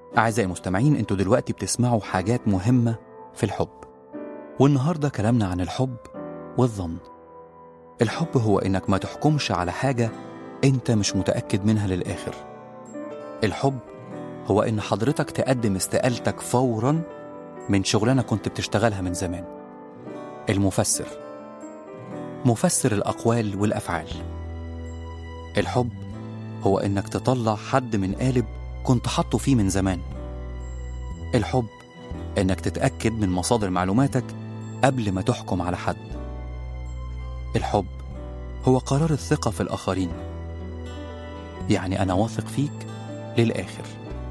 أعزائي المستمعين أنتوا دلوقتي بتسمعوا حاجات مهمة في الحب والنهاردة كلامنا عن الحب والظن الحب هو إنك ما تحكمش على حاجة أنت مش متأكد منها للآخر الحب هو إن حضرتك تقدم استقالتك فورا من شغلانة كنت بتشتغلها من زمان المفسر مفسر الأقوال والأفعال الحب هو إنك تطلع حد من قالب كنت حاطه فيه من زمان الحب إنك تتأكد من مصادر معلوماتك قبل ما تحكم على حد الحب هو قرار الثقة في الآخرين يعني أنا واثق فيك للآخر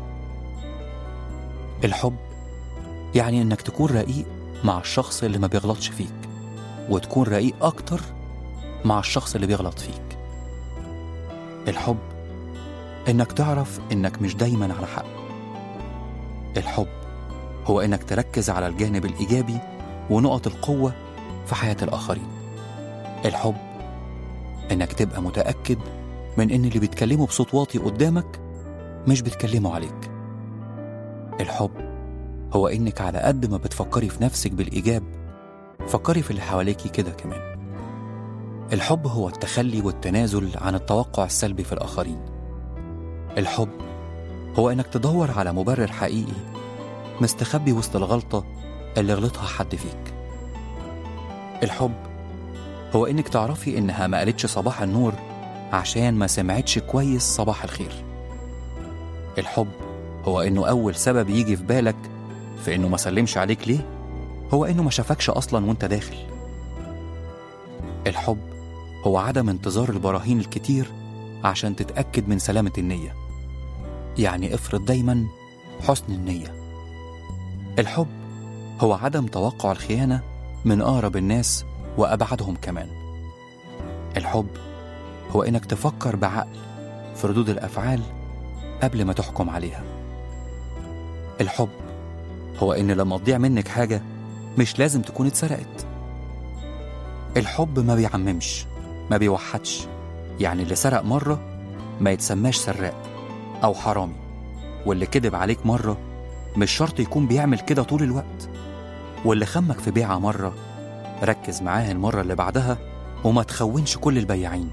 الحب يعني إنك تكون رقيق مع الشخص اللي ما بيغلطش فيك وتكون رقيق أكتر مع الشخص اللي بيغلط فيك الحب إنك تعرف إنك مش دايما على حق الحب هو إنك تركز على الجانب الإيجابي ونقط القوة في حياة الآخرين الحب إنك تبقى متأكد من إن اللي بيتكلموا بصوت واطي قدامك مش بيتكلموا عليك الحب هو إنك على قد ما بتفكري في نفسك بالإيجاب فكري في اللي حواليكي كده كمان الحب هو التخلي والتنازل عن التوقع السلبي في الآخرين الحب هو إنك تدور على مبرر حقيقي مستخبي وسط الغلطة اللي غلطها حد فيك الحب هو إنك تعرفي إنها ما قالتش صباح النور عشان ما سمعتش كويس صباح الخير الحب هو إنه أول سبب يجي في بالك في إنه ما سلمش عليك ليه هو إنه ما شافكش أصلا وإنت داخل الحب هو عدم انتظار البراهين الكتير عشان تتأكد من سلامة النية يعني افرض دايما حسن النية الحب هو عدم توقع الخيانة من أقرب الناس وأبعدهم كمان الحب هو إنك تفكر بعقل في ردود الأفعال قبل ما تحكم عليها الحب هو إن لما تضيع منك حاجة مش لازم تكون اتسرقت الحب ما بيعممش ما بيوحدش يعني اللي سرق مرة ما يتسماش سراق أو حرامي واللي كذب عليك مرة مش شرط يكون بيعمل كده طول الوقت واللي خمك في بيعة مرة ركز معاه المرة اللي بعدها وما تخونش كل البياعين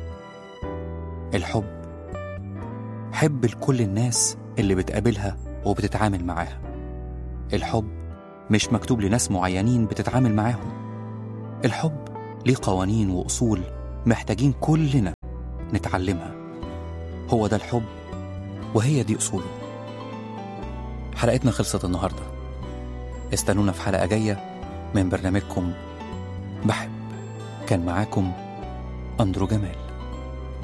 الحب حب لكل الناس اللي بتقابلها وبتتعامل معاها الحب مش مكتوب لناس معينين بتتعامل معاهم الحب ليه قوانين وأصول محتاجين كلنا نتعلمها هو ده الحب وهي دي أصوله حلقتنا خلصت النهاردة استنونا في حلقة جاية من برنامجكم بحب كان معاكم أندرو جمال